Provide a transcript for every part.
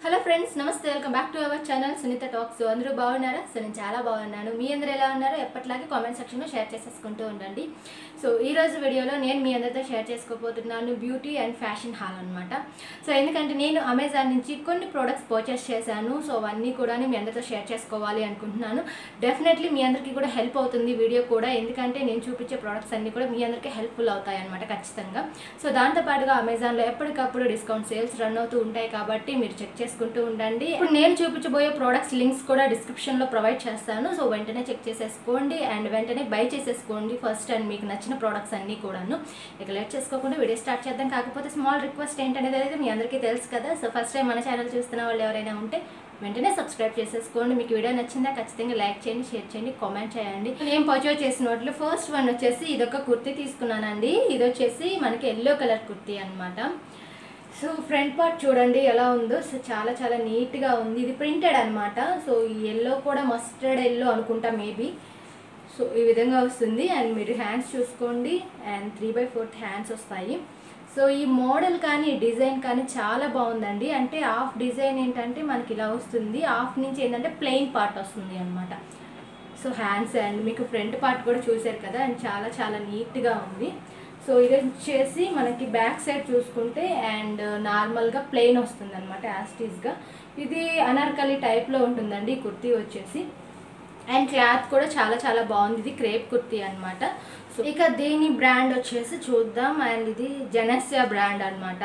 hello friends నమస్తే welcome back to our channel Sunitha talks అందరూ బాగున్నారా సో నేను చాలా బాగున్నాను మీ అందరూ ఎలా ఉన్నారో ఎప్పటిలాగే కామెంట్ సెక్షన్లో షేర్ చేసేసుకుంటూ ఉండండి సో ఈ రోజు వీడియోలో నేను మీ అందరితో షేర్ చేసుకోబోతున్నాను బ్యూటీ అండ్ ఫ్యాషన్ హాల్ అనమాట సో ఎందుకంటే నేను అమెజాన్ నుంచి కొన్ని ప్రోడక్ట్స్ పర్చేస్ చేశాను సో అవన్నీ కూడా మీ అందరితో షేర్ చేసుకోవాలి అనుకుంటున్నాను డెఫినెట్లీ మీ అందరికీ కూడా హెల్ప్ అవుతుంది వీడియో కూడా ఎందుకంటే నేను చూపించే ప్రోడక్ట్స్ అన్నీ కూడా మీ అందరికీ హెల్ప్ఫుల్ అవుతాయి అనమాట ఖచ్చితంగా సో దాంతోపాటుగా అమెజాన్లో ఎప్పటికప్పుడు డిస్కౌంట్ సేల్స్ రన్ అవుతూ ఉంటాయి కాబట్టి మీరు చెక్ చేసుకుంటూ ఉండండి ఇప్పుడు నేను చూపించబోయే ప్రోడక్ట్స్ లింక్స్ కూడా డిస్క్రిప్షన్లో ప్రొవైడ్ చేస్తాను సో వెంటనే చెక్ చేసేసుకోండి అండ్ వెంటనే బై చేసేసుకోండి ఫస్ట్ అండ్ మీకు నచ్చిన ప్రోడక్ట్స్ అన్నీ కూడాను ఇక లేట్ చేసుకోకుండా వీడియో స్టార్ట్ చేద్దాం కాకపోతే స్మాల్ రిక్వెస్ట్ ఏంటనేది అయితే మీ అందరికీ తెలుసు కదా సో ఫస్ట్ టైం మన ఛానల్ చూస్తున్న వాళ్ళు ఎవరైనా ఉంటే వెంటనే సబ్స్క్రైబ్ చేసేసుకోండి మీకు వీడియో నచ్చిందా ఖచ్చితంగా లైక్ చేయండి షేర్ చేయండి కామెంట్ చేయండి నేను పర్చేజ్ చేసిన వాటిలో ఫస్ట్ వన్ వచ్చేసి ఇదొక కుర్తీ తీసుకున్నానండి ఇది వచ్చేసి మనకి ఎల్లో కలర్ కుర్తీ అన్నమాట సో ఫ్రంట్ పార్ట్ చూడండి ఎలా ఉందో సో చాలా చాలా నీట్గా ఉంది ఇది ప్రింటెడ్ అనమాట సో ఈ ఎల్లో కూడా మస్టర్డ్ ఎల్లో అనుకుంటా మేబీ సో ఈ విధంగా వస్తుంది అండ్ మీరు హ్యాండ్స్ చూసుకోండి and three by fourth hands వస్తాయి సో ఈ మోడల్ కానీ ఈ డిజైన్ కానీ చాలా బాగుందండి అంటే హాఫ్ డిజైన్ ఏంటంటే మనకి ఇలా వస్తుంది హాఫ్ నుంచి ఏంటంటే ప్లెయిన్ పార్ట్ వస్తుంది అనమాట సో హ్యాండ్స్ అండ్ మీకు ఫ్రంట్ పార్ట్ కూడా చూశారు కదా అండ్ చాలా చాలా నీట్గా ఉంది సో ఇది వచ్చేసి మనకి బ్యాక్ సైడ్ చూసుకుంటే అండ్ నార్మల్గా ప్లెయిన్ వస్తుంది అనమాట యాస్టీస్గా ఇది అనార్కలి టైప్లో ఉంటుందండి ఈ కుర్తీ వచ్చేసి అండ్ క్లాత్ కూడా చాలా చాలా బాగుంది ఇది క్రేప్ కుర్తీ అనమాట సో ఇక దీని బ్రాండ్ వచ్చేసి చూద్దాం అండ్ ఇది జనస్యా బ్రాండ్ అనమాట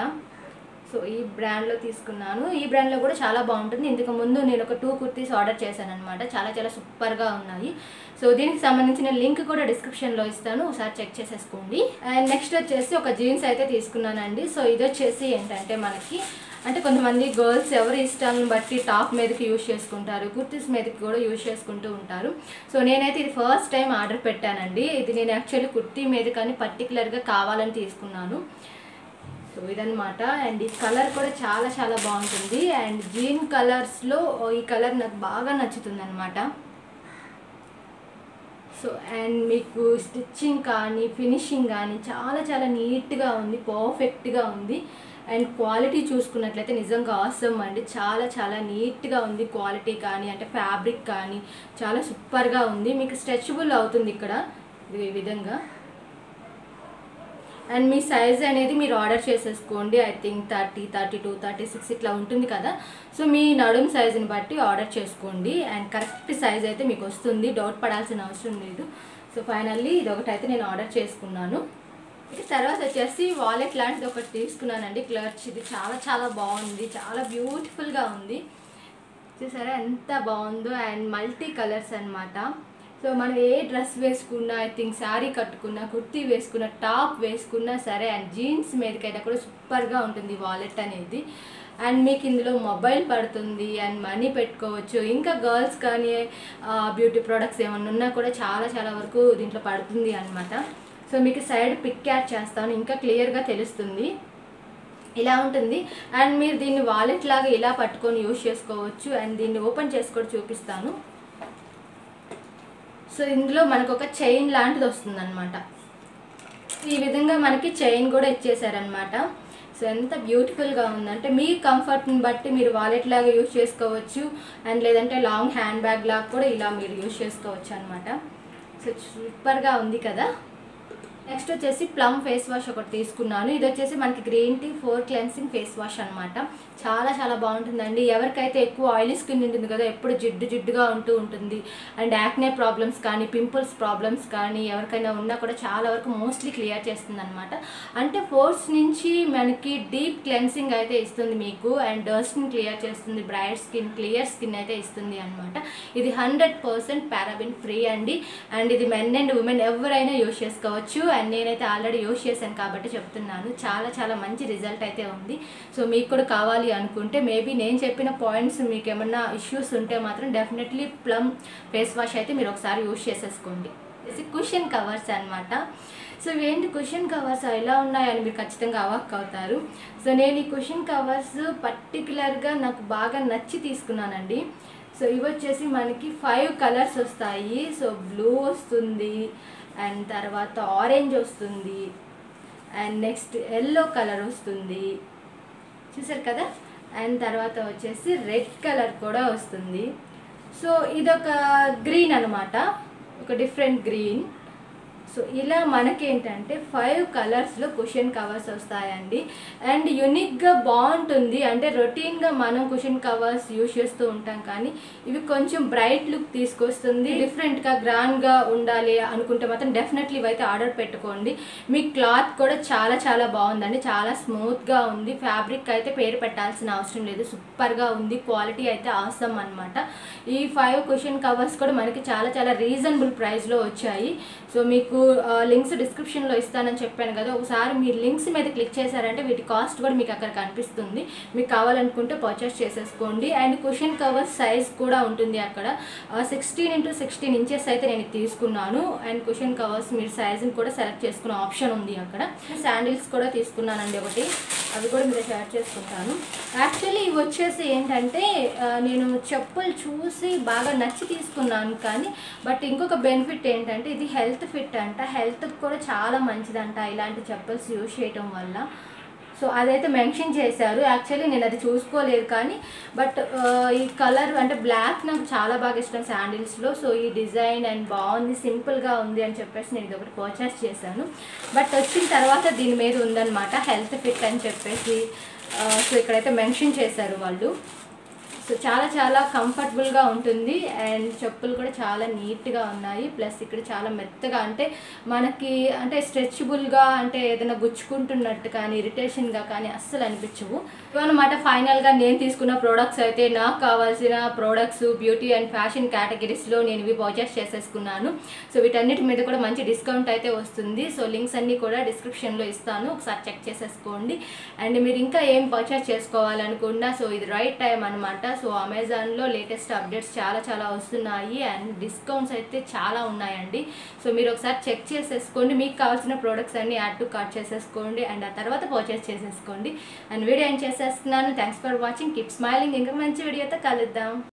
సో ఈ బ్రాండ్లో తీసుకున్నాను ఈ బ్రాండ్లో కూడా చాలా బాగుంటుంది ఇంతకు ముందు నేను ఒక టూ కుర్తీస్ ఆర్డర్ చేశాను అనమాట చాలా చాలా సూపర్గా ఉన్నాయి సో దీనికి సంబంధించిన లింక్ కూడా డిస్క్రిప్షన్లో ఇస్తాను ఒకసారి చెక్ చేసేసుకోండి అండ్ నెక్స్ట్ వచ్చేసి ఒక జీన్స్ అయితే తీసుకున్నానండి సో ఇది వచ్చేసి ఏంటంటే మనకి అంటే కొంతమంది గర్ల్స్ ఎవరి ఇష్టాలను బట్టి టాప్ మీదకి యూజ్ చేసుకుంటారు కుర్తీస్ మీదకి కూడా యూజ్ చేసుకుంటూ ఉంటారు సో నేనైతే ఇది ఫస్ట్ టైం ఆర్డర్ పెట్టానండి ఇది నేను యాక్చువల్లీ కుర్తీ మీద కానీ పర్టికులర్గా కావాలని తీసుకున్నాను సో ఇదనమాట అండ్ ఈ కలర్ కూడా చాలా చాలా బాగుంటుంది అండ్ గ్రీన్ కలర్స్లో ఈ కలర్ నాకు బాగా నచ్చుతుంది అనమాట సో అండ్ మీకు స్టిచ్చింగ్ కానీ ఫినిషింగ్ కానీ చాలా చాలా నీట్గా ఉంది పర్ఫెక్ట్గా ఉంది అండ్ క్వాలిటీ చూసుకున్నట్లయితే నిజంగా అవసరం అండి చాలా చాలా నీట్గా ఉంది క్వాలిటీ కానీ అంటే ఫ్యాబ్రిక్ కానీ చాలా సూపర్గా ఉంది మీకు స్ట్రెచబుల్ అవుతుంది ఇక్కడ ఈ విధంగా అండ్ మీ సైజ్ అనేది మీరు ఆర్డర్ చేసేసుకోండి I think thirty thirty two thirty six ఇట్లా ఉంటుంది కదా సో మీ నడుము సైజుని బట్టి ఆర్డర్ చేసుకోండి అండ్ కరెక్ట్ సైజ్ అయితే మీకు వస్తుంది డౌట్ పడాల్సిన అవసరం లేదు సో ఫైనల్లీ ఇది ఒకటైతే నేను ఆర్డర్ చేసుకున్నాను ఇక తర్వాత వచ్చేసి వాలెట్ లాంటిది ఒకటి తీసుకున్నానండి క్లర్చ్ ఇది చాలా చాలా బాగుంది చాలా బ్యూటిఫుల్గా ఉంది చూసారా ఎంత బాగుందో అండ్ మల్టీ కలర్స్ అనమాట సో మనం ఏ డ్రెస్ వేసుకున్నా ఐ థింక్ శారీ కట్టుకున్నా కుర్తీ వేసుకున్నా టాప్ వేసుకున్నా సరే అండ్ జీన్స్ మీదకైనా కూడా సూపర్గా ఉంటుంది వాలెట్ అనేది అండ్ మీకు ఇందులో మొబైల్ పడుతుంది అండ్ మనీ పెట్టుకోవచ్చు ఇంకా గర్ల్స్ కానీ బ్యూటీ ప్రోడక్ట్స్ ఏమన్నా ఉన్నా కూడా చాలా చాలా వరకు దీంట్లో పడుతుంది అనమాట సో మీకు సైడ్ పిక్ యాడ్ చేస్తాను ఇంకా క్లియర్గా తెలుస్తుంది ఇలా ఉంటుంది అండ్ మీరు దీన్ని వాలెట్ లాగా ఇలా పట్టుకొని యూజ్ చేసుకోవచ్చు అండ్ దీన్ని ఓపెన్ చేసి కూడా చూపిస్తాను సో ఇందులో మనకు ఒక చైన్ లాంటిది వస్తుంది అనమాట ఈ విధంగా మనకి చైన్ కూడా ఇచ్చేసారనమాట సో ఎంత బ్యూటిఫుల్గా ఉందంటే మీ కంఫర్ట్ని బట్టి మీరు వాలెట్ లాగా యూజ్ చేసుకోవచ్చు అండ్ లేదంటే లాంగ్ హ్యాండ్ బ్యాగ్ లాగా కూడా ఇలా మీరు యూజ్ చేసుకోవచ్చు అనమాట సో సూపర్గా ఉంది కదా నెక్స్ట్ వచ్చేసి ప్లమ్ ఫేస్ వాష్ ఒకటి తీసుకున్నాను ఇది వచ్చేసి మనకి green tea pore cleansing face wash అనమాట చాలా చాలా బాగుంటుందండి ఎవరికైతే ఎక్కువ ఆయిలీ స్కిన్ ఉంటుంది కదా ఎప్పుడు జిడ్డు జిడ్డుగా ఉంటూ ఉంటుంది అండ్ యాక్నే ప్రాబ్లమ్స్ కానీ పింపుల్స్ ప్రాబ్లమ్స్ కానీ ఎవరికైనా ఉన్నా కూడా చాలా వరకు మోస్ట్లీ క్లియర్ చేస్తుంది అనమాట అంటే ఫోర్స్ నుంచి మనకి డీప్ క్లెన్సింగ్ అయితే ఇస్తుంది మీకు అండ్ డస్ట్ని క్లియర్ చేస్తుంది బ్రైట్ స్కిన్ క్లియర్ స్కిన్ అయితే ఇస్తుంది అనమాట ఇది హండ్రెడ్ పర్సెంట్ పారాబిన్ ఫ్రీ అండి అండ్ ఇది మెన్ అండ్ ఉమెన్ ఎవరైనా యూజ్ చేసుకోవచ్చు అండ్ నేనైతే ఆల్రెడీ యూజ్ చేశాను కాబట్టి చెప్తున్నాను చాలా చాలా మంచి రిజల్ట్ అయితే ఉంది సో మీకు కూడా కావాలి అనుకుంటే మేబీ నేను చెప్పిన పాయింట్స్ మీకు ఏమన్నా ఇష్యూస్ ఉంటే మాత్రం డెఫినెట్లీ ప్లమ్ ఫేస్ వాష్ అయితే మీరు ఒకసారి యూజ్ చేసేసుకోండి కుషన్ కవర్స్ అనమాట సో ఏంటి కుషన్ కవర్స్ ఎలా ఉన్నాయని మీరు ఖచ్చితంగా అవాక్ అవుతారు సో నేను ఈ కుషన్ కవర్స్ పర్టికులర్గా నాకు బాగా నచ్చి తీసుకున్నానండి సో ఇవి వచ్చేసి మనకి ఫైవ్ కలర్స్ వస్తాయి సో బ్లూ వస్తుంది అండ్ తర్వాత ఆరెంజ్ వస్తుంది అండ్ నెక్స్ట్ ఎల్లో కలర్ వస్తుంది చూసారు కదా అండ్ తర్వాత వచ్చేసి రెడ్ కలర్ కూడా వస్తుంది సో ఇదొక గ్రీన్ అనమాట ఒక డిఫరెంట్ గ్రీన్ సో ఇలా మనకేంటంటే ఫైవ్ కలర్స్లో కుషన్ కవర్స్ వస్తాయండి అండ్ యునిక్గా బాగుంటుంది అంటే రొటీన్గా మనం కుషన్ కవర్స్ యూజ్ చేస్తూ ఉంటాం కానీ ఇవి కొంచెం బ్రైట్ లుక్ తీసుకొస్తుంది డిఫరెంట్గా గ్రాండ్గా ఉండాలి అనుకుంటే మాత్రం డెఫినెట్లీ ఇవైతే ఆర్డర్ పెట్టుకోండి మీ క్లాత్ కూడా చాలా చాలా బాగుందండి చాలా స్మూత్గా ఉంది ఫ్యాబ్రిక్ అయితే పేరు పెట్టాల్సిన అవసరం లేదు సూపర్గా ఉంది క్వాలిటీ అయితే ఆసమ్ అనమాట ఈ ఫైవ్ కుషన్ కవర్స్ కూడా మనకి చాలా చాలా రీజనబుల్ ప్రైస్లో వచ్చాయి సో మీకు లింక్స్ డిస్క్రిప్షన్లో ఇస్తానని చెప్పాను కదా ఒకసారి మీరు లింక్స్ మీద క్లిక్ చేశారంటే వీటి కాస్ట్ కూడా మీకు అక్కడ కనిపిస్తుంది మీకు కావాలనుకుంటే పర్చేస్ చేసేసుకోండి అండ్ కుషన్ కవర్ సైజ్ కూడా ఉంటుంది అక్కడ సిక్స్టీన్ ఇంటూ సిక్స్టీన్ ఇంచెస్ అయితే నేను తీసుకున్నాను అండ్ కుషన్ కవర్స్ మీరు సైజ్ని కూడా సెలెక్ట్ చేసుకునే ఆప్షన్ ఉంది అక్కడ శాండిల్స్ కూడా తీసుకున్నానండి ఒకటి అవి కూడా మీరు షేర్ చేసుకుంటాను యాక్చువల్లీ ఇవి వచ్చేసి ఏంటంటే ఆ, నేను చెప్పులు చూసి బాగా నచ్చి తీసుకున్నాను కానీ బట్ ఇంకొక బెనిఫిట్ ఏంటంటే ఇది హెల్త్ ఫిట్ అంట హెల్త్కి కూడా చాలా మంచిదంట ఇలాంటి చెప్పుల్స్ యూజ్ చేయటం వల్ల సో అదైతే మెన్షన్ చేశారు యాక్చువల్లీ నేను అది చూసుకోలేదు కానీ బట్ ఈ కలర్ అంటే బ్లాక్ నాకు చాలా బాగా ఇష్టం శాండిల్స్లో సో ఈ డిజైన్ అండ్ బాగుంది సింపుల్గా ఉంది అని చెప్పేసి నేను ఇది ఒకటి పర్చేస్ చేశాను బట్ వచ్చిన తర్వాత దీని మీద ఉందన్నమాట హెల్త్ ఫిట్ అని చెప్పేసి ఆ, సో ఇక్కడైతే మెన్షన్ చేశారు వాళ్ళు సో చాలా చాలా కంఫర్టబుల్గా ఉంటుంది అండ్ చెప్పులు కూడా చాలా నీట్గా ఉన్నాయి ప్లస్ ఇక్కడ చాలా మెత్తగా అంటే మనకి అంటే స్ట్రెచబుల్గా అంటే ఏదైనా గుచ్చుకుంటున్నట్టు కానీ ఇరిటేషన్గా కానీ అస్సలు అనిపించవు ఇవన్నమాట ఫైనల్గా నేను తీసుకున్న ప్రోడక్ట్స్ అయితే నాకు కావాల్సిన ప్రోడక్ట్స్ బ్యూటీ అండ్ ఫ్యాషన్ కేటగిరీస్లో నేను ఇవి పర్చేస్ చేసేసుకున్నాను సో వీటన్నిటి మీద కూడా మంచి డిస్కౌంట్ అయితే వస్తుంది సో లింక్స్ అన్నీ కూడా డిస్క్రిప్షన్లో ఇస్తాను ఒకసారి చెక్ చేసేసుకోండి అండ్ మీరు ఇంకా ఏం పర్చేస్ చేసుకోవాలనుకున్నా సో ఇది రైట్ టైం అనమాట సో అమెజాన్లో లేటెస్ట్ అప్డేట్స్ చాలా చాలా వస్తున్నాయి అండ్ డిస్కౌంట్స్ అయితే చాలా ఉన్నాయండి సో మీరు ఒకసారి చెక్ చేసేసుకోండి మీకు కావాల్సిన ప్రోడక్ట్స్ అన్ని యాడ్ టు కార్ట్ చేసేసుకోండి అండ్ ఆ తర్వాత పర్చేస్ చేసేసుకోండి అండ్ వీడియో ఏం చేసేస్తున్నాను thanks for watching keep smiling ఇంకా మంచి వీడియోతో కలుద్దాం